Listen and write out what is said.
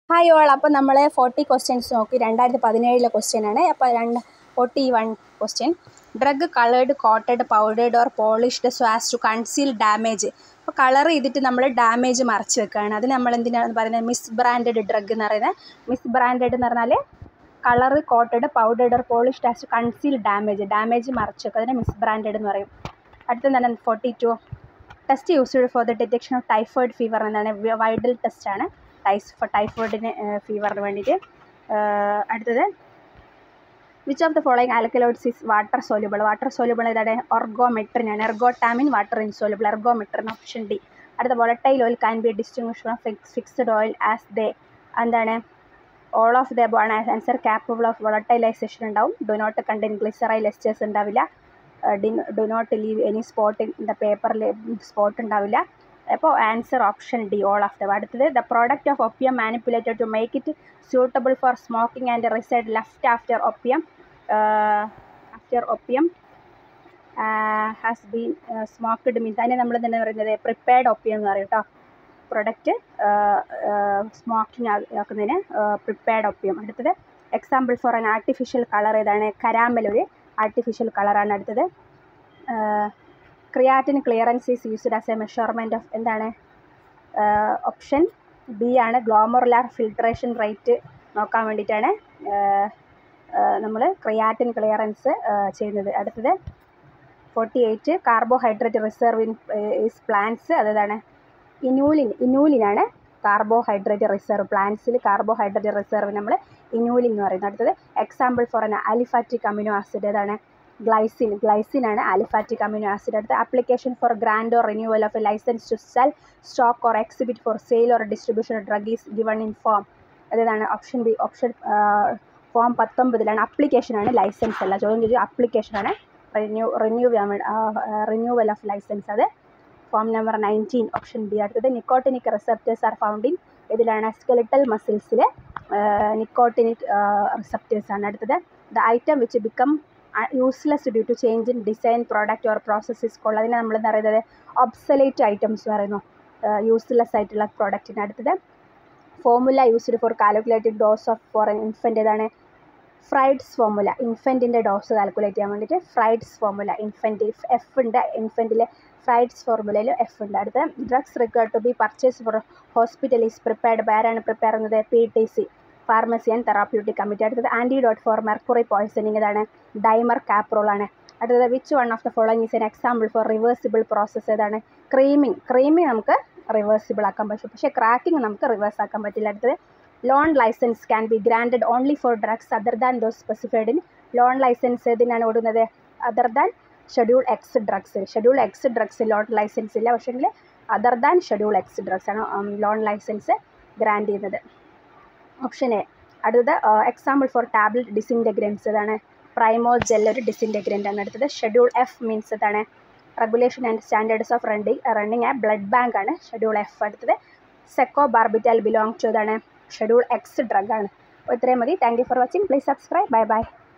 hi all അപ്പോൾ നമ്മൾ forty questions നോക്കി രണ്ടായിരത്തി പതിനേഴിലെ ക്വസ്റ്റ്യൻ ആണ് അപ്പോൾ രണ്ട് forty one question drug coloured coated powdered or polished so as to conceal damage അപ്പോൾ കളർ ചെയ്തിട്ട് നമ്മൾ ഡാമേജ് മറച്ച് വെക്കുകയാണ് അതിന് നമ്മൾ എന്തിനാണ് പറയുന്നത് മിസ് ബ്രാൻഡഡ് ഡ്രഗ് എന്ന് പറയുന്നത് മിസ് ബ്രാൻഡഡ് എന്ന് പറഞ്ഞാൽ colour coated powdered or polished as to conceal damage damage മറച്ച് വെക്കുക അതിനെ മിസ് ബ്രാൻഡഡ് എന്ന് പറയും അടുത്തെന്താണ് forty two test used for the detection of typhoid fever എന്താണ് വൈഡൽ ടെസ്റ്റാണ് ടൈസ് ടൈഫോയിഡിന് ഫീവറിന് വേണ്ടിയിട്ട് അടുത്തത് which of the following alkaloids is water soluble water soluble ഏതാണ് ഒർഗോമെട്രിനാണ് ergotamine water insoluble ergometrine option D അടുത്ത volatile oil can be distinguish from fixed oil as they എന്താണ് ഓൾ ഓഫ് ദ ആണ് ആൻസർ കാപ്പബിൾ ഓഫ് വോളട്ടൈലൈസേഷൻ ഉണ്ടാവും do not contain glyceryl esters ഉണ്ടാവില്ല do not leave any spot in the പേപ്പറിൽ spot ഉണ്ടാവില്ല അപ്പോൾ answer option D all of the അടുത്തത് the product of opium manipulated to make it suitable for smoking and residue left after opium after opium has been smoked means അതിനെ നമ്മൾ തന്നെ പറയുന്നത് prepared opium എന്ന് പറയും കേട്ടോ പ്രൊഡക്റ്റ് സ്മോക്കിംഗ് ആക്കുന്നതിന് prepared opium അടുത്തത് example for an artificial colour ഏതാണ് കരാമൽ ഒരു ആർട്ടിഫിഷ്യൽ കളറാണ് അടുത്തത് creatine clearance is used as a measurement of എന്താണ് ഓപ്ഷൻ ബി ആണ് ഗ്ലോമറുലാർ ഫിൽട്രേഷൻ റേറ്റ് നോക്കാൻ വേണ്ടിയിട്ടാണ് നമ്മൾ ക്രിയാറ്റിൻ ക്ലിയറൻസ് ചെയ്യുന്നത് അടുത്തത് forty eight carbohydrate reserve in is plants അതേതാണ് ഇനൂലിൻ ഇനൂലിനാണ് കാർബോഹൈഡ്രേറ്റ് റിസർവ് പ്ലാന്റ്സിൽ കാർബോഹൈഡ്രേറ്റ് റിസർവ് നമ്മൾ ഇനൂലിൻ എന്ന് പറയുന്നത് അടുത്തത് example for an aliphatic amino acid ഏതാണ് ഗ്ലൈസിൻ ഗ്ലൈസിൻ ആണ് അലിഫാറ്റിക് അമിനോ ആസിഡ് അടുത്ത application for grand or renewal of a licence to sell stock or exhibit for sale or distribution drug is given in form അതേതാണ് option B option form പത്തൊമ്പതിലാണ് അപ്ലിക്കേഷനാണ് licence അല്ല ചോദ്യം ചോദിച്ചു അപ്ലിക്കേഷനാണ് renew renew renewal of licence അത് form number nineteen option B അടുത്തത് nicotinic receptors are found in ഇതിലാണ് സ്കെലിറ്റൽ മസിൽസിൽ നിക്കോട്ടിനിക് റിസപ്റ്റേഴ്സ് ആണ് അടുത്തത് the item which become useless due to change in design product or processes call അതിനെ നമ്മൾ എന്താ പറയുന്നത് ഒബ്സലേറ്റ് ഐറ്റംസ് പറയുന്നു യൂസ്ലെസ് ആയിട്ടുള്ള പ്രോഡക്റ്റിന് അടുത്തത് formula used for calculated dose of for an infant ഏതാണ് ഫ്രൈഡ്സ് ഫോമുല ഇൻഫൻറ്റിൻ്റെ ഡോസ് കാൽക്കുലേറ്റ് ചെയ്യാൻ വേണ്ടിയിട്ട് ഫ്രൈഡ്സ് ഫോമുല ഇൻഫൻറ്റ് എഫ് ഉണ്ട് ഇൻഫൻറ്റിലെ ഫ്രൈഡ്സ് ഫോർമുലയിൽ എഫ് ഉണ്ട് അടുത്ത drugs required to be purchase for hospital is prepared ബയറാണ് പ്രിപ്പയർ ചെയ്യുന്നത് P T C pharmacy and therapeutic committee അടുത്തത് ആൻറ്റിഡോട്ട് ഫോർ മെർക്കുറി പോയ്സണിങ് ഇതാണ് ഡൈമർ കാപ്രോൾ ആണ് അടുത്തത് which one of the following is an example for reversible process ഏതാണ് creaming creaming നമുക്ക് reversible ആക്കാൻ പറ്റും പക്ഷേ ക്രാക്കിംഗ് നമുക്ക് റിവേഴ്സ് ആക്കാൻ പറ്റില്ല അടുത്തത് loan licence can be granted only for drugs other than those specified in loan licence ഏതിനാണ് ഓടുന്നത് other than schedule X drugs schedule X drugs loan licence ഇല്ല പക്ഷേങ്കിൽ other than schedule X drugs ആണ് loan licence grant ചെയ്യുന്നത് option A അടുത്തത് example for tablet disintegrants ഇതാണ് Primojel ഒരു disintegrant ആണ് അടുത്തത് ഷെഡ്യൂൾ എഫ് മീൻസ് ഇതാണ് regulation and standards of running running a blood bank ആണ് ഷെഡ്യൂൾ എഫ് അടുത്തത് സെക്കോ ബാർബിറ്റാൽ ബിലോങ് ടു ഇതാണ് ഷെഡ്യൂൾ എക്സ് ഡ്രഗ് ആണ് അപ്പോൾ ഇത്രയും മതി thank you for watching please subscribe bye by